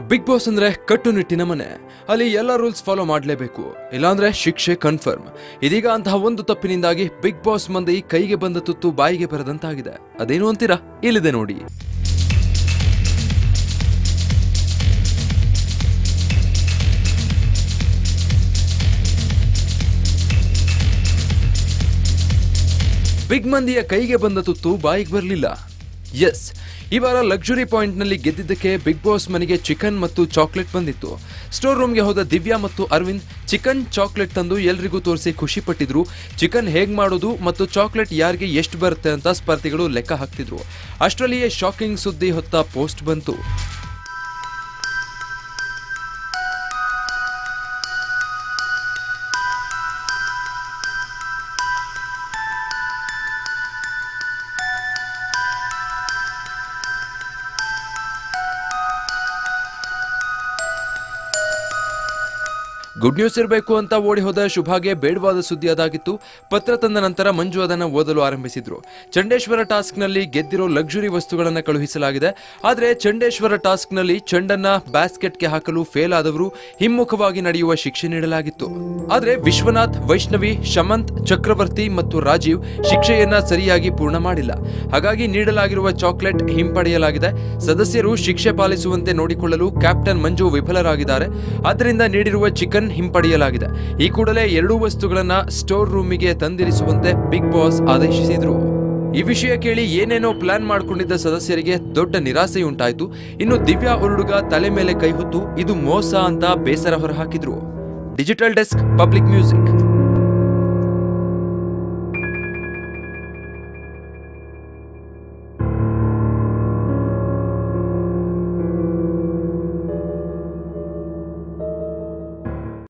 big boss ಅಂದ್ರೆ ಕಟ್ಟುನಿಟ್ಟಿನ ಮನೆ ಅಲ್ಲಿ ಎಲ್ಲ ರೂಲ್ಸ್ ಫಾಲೋ ಮಾಡಲೇಬೇಕು ಇಲ್ಲಾಂದ್ರೆ ಶಿಕ್ಷೆ ಕನ್ಫರ್ಮ್ ಇದೀಗ ಅಂತಹ ಒಂದು ತಪ್ಪಿನಿಂದಾಗಿ ಬಿಗ್ ಬಾಸ್ ಮಂದಿ ಕೈಗೆ ಬಂದ ತುತ್ತು ಬಾಯಿಗೆ ಬರದಂತಾಗಿದೆ ಅದೇನು ಅಂತೀರಾ ಇಲ್ಲಿದೆ ನೋಡಿ ಬಿಗ್ ಮಂದಿಯ ಕೈಗೆ ಬಂದ ತುತ್ತು ಬಾಯಿಗೆ ಬರಲಿಲ್ಲ ಎಸ್ ಈ ವಾರ ಲಕ್ಸುರಿ ಪಾಯಿಂಟ್ನಲ್ಲಿ ಗೆದ್ದಿದ್ದಕ್ಕೆ ಬಿಗ್ ಬಾಸ್ ಮನೆಗೆ ಚಿಕನ್ ಮತ್ತು ಚಾಕ್ಲೇಟ್ ಬಂದಿತ್ತು ಸ್ಟೋರ್ ರೂಮ್ಗೆ ಹೋದ ದಿವ್ಯಾ ಮತ್ತು ಅರವಿಂದ್ ಚಿಕನ್ ಚಾಕ್ಲೇಟ್ ತಂದು ಎಲ್ರಿಗೂ ತೋರಿಸಿ ಖುಷಿ ಪಟ್ಟಿದ್ರು ಚಿಕನ್ ಹೇಗ್ ಮಾಡೋದು ಮತ್ತು ಚಾಕ್ಲೇಟ್ ಯಾರಿಗೆ ಎಷ್ಟು ಬರುತ್ತೆ ಅಂತ ಸ್ಪರ್ಧಿಗಳು ಲೆಕ್ಕ ಹಾಕ್ತಿದ್ರು ಅಷ್ಟರಲ್ಲಿಯೇ ಶಾಕಿಂಗ್ ಸುದ್ದಿ ಹೊತ್ತ ಪೋಸ್ಟ್ ಬಂತು ಗುಡ್ ನ್ಯೂಸ್ ಇರಬೇಕು ಅಂತ ಓಡಿ ಹೋದ ಶುಭಾಗೆ ಬೇಡವಾದ ಸುದ್ದಿ ಅದಾಗಿತ್ತು ಪತ್ರ ತಂದ ನಂತರ ಮಂಜು ಅದನ್ನ ಓದಲು ಆರಂಭಿಸಿದ್ರು ಚಂಡೇಶ್ವರ ಟಾಸ್ಕ್ನಲ್ಲಿ ಗೆದ್ದಿರೋ ಲಕ್ಸುರಿ ವಸ್ತುಗಳನ್ನ ಕಳುಹಿಸಲಾಗಿದೆ ಆದರೆ ಚಂಡೇಶ್ವರ ಟಾಸ್ಕ್ನಲ್ಲಿ ಚೆಂಡನ್ನ ಬ್ಯಾಸ್ಕೆಟ್ಗೆ ಹಾಕಲು ಫೇಲ್ ಆದವರು ಹಿಮ್ಮುಖವಾಗಿ ನಡೆಯುವ ಶಿಕ್ಷೆ ನೀಡಲಾಗಿತ್ತು ಆದರೆ ವಿಶ್ವನಾಥ್ ವೈಷ್ಣವಿ ಶಮಂತ್ ಚಕ್ರವರ್ತಿ ಮತ್ತು ರಾಜೀವ್ ಶಿಕ್ಷೆಯನ್ನ ಸರಿಯಾಗಿ ಪೂರ್ಣ ಮಾಡಿಲ್ಲ ಹಾಗಾಗಿ ನೀಡಲಾಗಿರುವ ಚಾಕ್ಲೇಟ್ ಹಿಂಪಡೆಯಲಾಗಿದೆ ಸದಸ್ಯರು ಶಿಕ್ಷೆ ಪಾಲಿಸುವಂತೆ ನೋಡಿಕೊಳ್ಳಲು ಕ್ಯಾಪ್ಟನ್ ಮಂಜು ವಿಫಲರಾಗಿದ್ದಾರೆ ಆದ್ದರಿಂದ ನೀಡಿರುವ ಚಿಕನ್ ಹಿಂಪಡೆಯಲಾಗಿದೆ ಈ ಕೂಡಲೇ ಎರಡೂ ವಸ್ತುಗಳನ್ನ ಸ್ಟೋರ್ ರೂಮಿಗೆ ತಂದಿರಿಸುವಂತೆ ಬಿಗ್ ಬಾಸ್ ಆದೇಶಿಸಿದ್ರು ಈ ವಿಷಯ ಕೇಳಿ ಏನೇನೋ ಪ್ಲಾನ್ ಮಾಡಿಕೊಂಡಿದ್ದ ಸದಸ್ಯರಿಗೆ ದೊಡ್ಡ ನಿರಾಸೆಯುಂಟಾಯಿತು ಇನ್ನು ದಿವ್ಯಾ ಉರುಡುಗ ತಲೆ ಮೇಲೆ ಕೈ ಹೊತ್ತು ಇದು ಮೋಸ ಅಂತ ಬೇಸರ ಹೊರಹಾಕಿದ್ರು ಡಿಜಿಟಲ್ ಡೆಸ್ಕ್ ಪಬ್ಲಿಕ್ ಮ್ಯೂಸಿಕ್